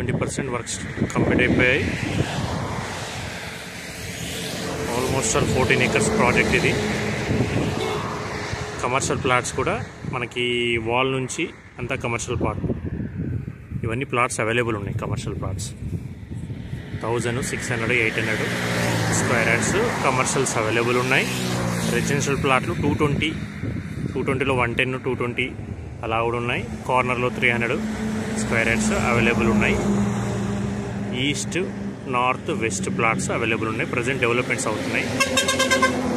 seventy percent works complete అయిపోయాయి almost all fourteen acres project ఇది commercial plots కూడా మనకి వాల్ నుంచి అంతా కమర్షియల్ ప్లాట్ ఇవన్నీ ప్లాట్స్ అవైలబుల్ ఉన్నాయి commercial plots thousand six hundred eight hundred square yards commercials available ఉన్నాయి రెసిడెన్షియల్ ప్లాట్లు టూ ట్వంటీ టూ ట్వంటీలో వన్ టెన్ టూ ట్వంటీ అలా కూడా ఉన్నాయి కార్నర్లో three hundred square yards available ఉన్నాయి east north west plots available ఉన్నాయి ప్రజెంట్ డెవలప్మెంట్స్ అవుతున్నాయి